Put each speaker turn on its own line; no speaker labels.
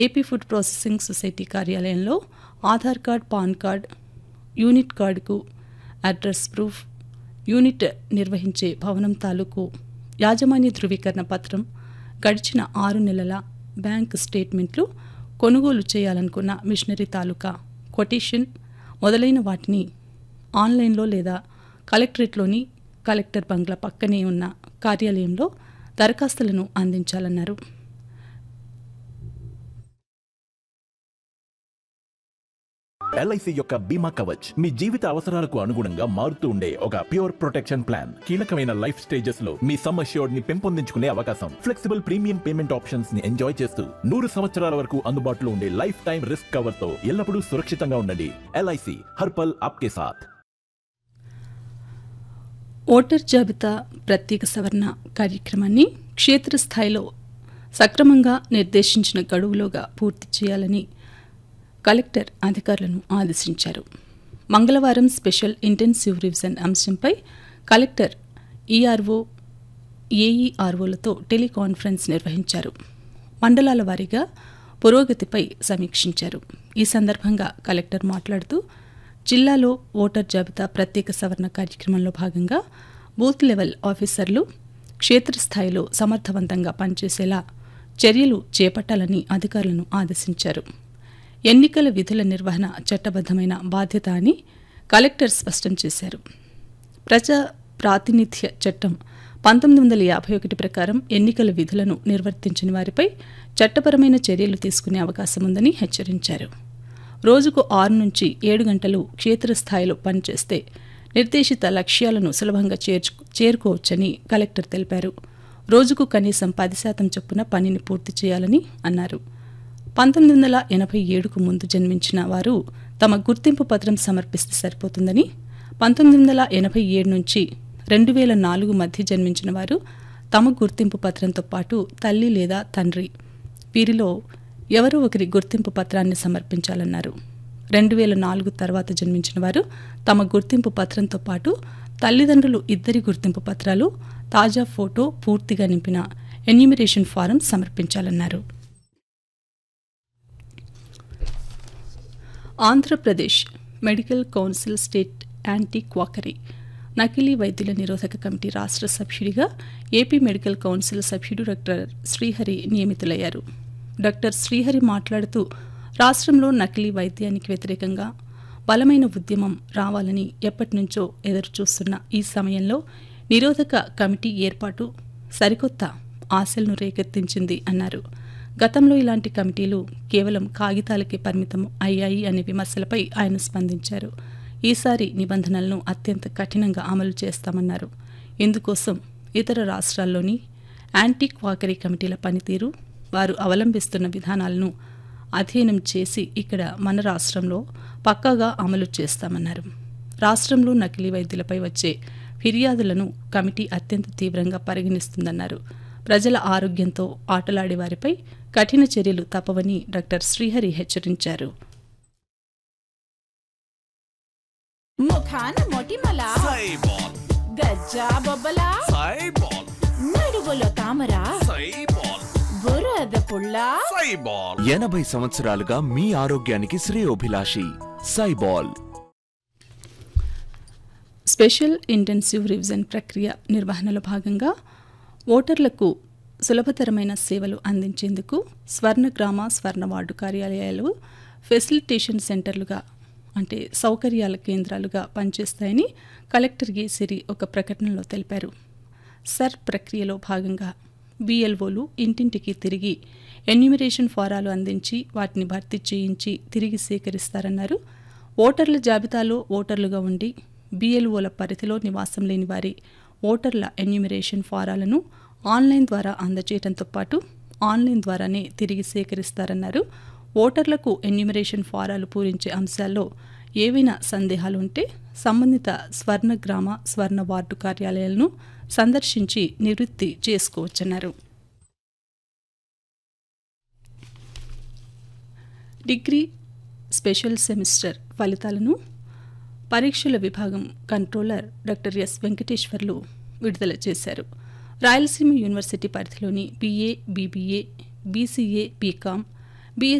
AP food processing society కార్యాలయంలో Aadhaar card PAN card unit కార్డుకు address proof unit నిర్వహించే భవనం తాలూకు యాజమాన్య ధృవీకరణ పత్రం గడిచిన ఆరు నెలల బ్యాంక్ స్టేట్మెంట్లు కొనుగోలు చేయాలనుకున్న మిషనరీ తాలూకా కొటేషన్ మొదలైన వాటిని ఆన్లైన్లో లేదా కలెక్టరేట్లోని కలెక్టర్ బంగ్లా పక్కనే ఉన్న కార్యాలయంలో దరఖాస్తులను అందించాలన్నారు
ఎల్ఐసి యొక్క బీమా కవచ్ మీ జీవిత అవసరాలకు అనుగుణంగా మారుతూ ఉండే ఒక ప్యూర్ ప్రొటెక్షన్ ప్లాన్ కీలకమైన లైఫ్ స్టేజెస్ లో మీ సమ్ అష్యూర్డ్ ని పెంపొందించుకునే అవకాశం ఫ్లెక్సిబుల్ ప్రీమియం పేమెంట్ ఆప్షన్స్ ని ఎంజాయ్ చేస్తూ నూరు సంవత్సరాల వరకు అందుబాటులో ఉండే లైఫ్ టైం రిస్క్ కవర్ తో ఎల్లప్పుడూ సురక్షితంగా ఉండండి ఎల్ఐసి హర్పల్ ఆప్కే సాథ్
ఓటర్ జాబితా ప్రత్యేక సవరణ కార్యక్రమాన్ని క్షేత్రస్థాయిలో సక్రమంగా నిర్దేశించిన గడువులోగా పూర్తి చేయాలని కలెక్టర్ అధికారులను ఆదేశించారు మంగళవారం స్పెషల్ ఇంటెన్సివ్ రివిజన్ అంశంపై కలెక్టర్ ఈఆర్ఓ ఏఈఆర్ఓలతో టెలికాన్ఫరెన్స్ నిర్వహించారు మండలాల వారీగా పురోగతిపై సమీక్షించారు ఈ సందర్భంగా కలెక్టర్ మాట్లాడుతూ జిల్లాలో ఓటర్ జాబితా ప్రత్యేక సవరణ కార్యక్రమంలో భాగంగా బూత్ లెవెల్ ఆఫీసర్లు క్షేత్రస్థాయిలో సమర్థవంతంగా పనిచేసేలా చర్యలు చేపట్టాలని అధికారులను ఆదేశించారు ఎన్నికల విధుల నిర్వహణ చట్టబద్దమైన బాధ్యత అని కలెక్టర్ స్పష్టం చేశారు ప్రజా ప్రాతినిధ్య చట్టం పంతొమ్మిది వందల యాభై ఒకటి ప్రకారం ఎన్నికల విధులను నిర్వర్తించని వారిపై చట్టపరమైన చర్యలు తీసుకునే అవకాశం ఉందని హెచ్చరించారు రోజుకు ఆరు నుంచి ఏడు గంటలు క్షేత్రస్థాయిలో పనిచేస్తే నిర్దేశిత లక్ష్యాలను సులభంగా చేర్చు చేరుకోవచ్చని కలెక్టర్ తెలిపారు రోజుకు కనీసం పది శాతం చొప్పున పనిని పూర్తి చేయాలని అన్నారు పంతొమ్మిది వందల ఎనభై ఏడుకు ముందు జన్మించిన వారు తమ గుర్తింపు పత్రం సమర్పిస్తే సరిపోతుందని పంతొమ్మిది వందల ఎనభై ఏడు నుంచి రెండు వేల నాలుగు మధ్య జన్మించిన వారు తమ గుర్తింపు పత్రంతో పాటు తల్లి లేదా తండ్రి వీరిలో ఎవరో ఒకరి గుర్తింపు పత్రాన్ని సమర్పించాలన్నారు రెండు వేల నాలుగు తర్వాత జన్మించిన వారు తమ గుర్తింపు పత్రంతో పాటు తల్లిదండ్రులు ఇద్దరి గుర్తింపు పత్రాలు తాజా ఫోటో పూర్తిగా నింపిన ఎన్యూమిరేషన్ ఫారం సమర్పించాలన్నారు Andhra Pradesh medical council state anti quackery నకిలీ వైద్యుల నిరోధక కమిటీ రాష్ట్ర సభ్యుడిగా ఏపీ మెడికల్ కౌన్సిల్ సభ్యుడు డాక్టర్ శ్రీహరి నియమితులయ్యారు డాక్టర్ శ్రీహరి మాట్లాడుతూ రాష్ట్రంలో నకిలీ వైద్యానికి వ్యతిరేకంగా బలమైన ఉద్యమం రావాలని ఎప్పటినుంచో ఎదురుచూస్తున్న ఈ సమయంలో నిరోధక కమిటీ ఏర్పాటు సరికొత్త ఆశలను రేకెత్తించింది అన్నారు గతంలో ఇలాంటి కమిటీలు కేవలం కాగితాలకే పరిమితం అయ్యాయి అనే విమర్శలపై ఆయన స్పందించారు ఈసారి నిబంధనలను అత్యంత కఠినంగా అమలు చేస్తామన్నారు ఇందుకోసం ఇతర రాష్ట్రాల్లోని యాంటీ క్వాకరీ కమిటీల పనితీరు వారు అవలంబిస్తున్న విధానాలను అధ్యయనం చేసి ఇక్కడ మన రాష్ట్రంలో పక్కాగా అమలు చేస్తామన్నారు రాష్ట్రంలో నకిలీ వైద్యులపై వచ్చే ఫిర్యాదులను కమిటీ అత్యంత తీవ్రంగా పరిగణిస్తుందన్నారు ప్రజల ఆరోగ్యంతో ఆటలాడే వారిపై కఠిన చర్యలు తప్పవని డాక్టర్ శ్రీహరి హెచ్చరించారు
ముఖాన మొటిమల
సైబాల్
గజ్జా బొబ్బల
సైబాల్
నడుగులో తామర
సైబాల్
బురద పుల్ల
సైబాల్
ఎనభై సంవత్సరాలుగా మీ ఆరోగ్యానికి శ్రేయోభిలాషి సైబాల్
స్పెషల్ ఇంటెన్సివ్ రివిజన్ ప్రక్రియ నిర్వహణలో భాగంగా ఓటర్లకు సులభతరమైన సేవలు అందించేందుకు స్వర్ణగ్రామ స్వర్ణ వార్డు కార్యాలయాలు ఫెసిలిటేషన్ సెంటర్లుగా అంటే సౌకర్యాల కేంద్రాలుగా పనిచేస్తాయని కలెక్టర్ ఏ సిరి ఒక ప్రకటనలో తెలిపారు సర్ ప్రక్రియలో భాగంగా బిఎల్ఓలు ఇంటింటికి తిరిగి ఎన్యూమిరేషన్ ఫారాలు అందించి వాటిని భర్తీ చేయించి తిరిగి సేకరిస్తారన్నారు ఓటర్ల జాబితాలో ఓటర్లుగా ఉండి బిఎల్ఓల పరిధిలో నివాసం లేని వారి ఓటర్ల ఎన్యూమిరేషన్ ఫారాలను ఆన్లైన్ ద్వారా అందజేయడంతో పాటు ఆన్లైన్ ద్వారానే తిరిగి సేకరిస్తారన్నారు ఓటర్లకు ఎన్యూమిరేషన్ ఫారాలు పూరించే అంశాల్లో ఏవైనా సందేహాలు ఉంటే సంబంధిత స్వర్ణ గ్రామ స్వర్ణ వార్డు కార్యాలయాలను సందర్శించి నివృత్తి చేసుకోవచ్చన్నారు డిగ్రీ స్పెషల్ సెమిస్టర్ ఫలితాలను పరీక్షల విభాగం కంట్రోలర్ డాక్టర్ ఎస్ వెంకటేశ్వర్లు విడుదల చేశారు రాయలసీమ యూనివర్సిటీ పరిధిలోని బీఏ బీబీఏ బీసీఏ బీకామ్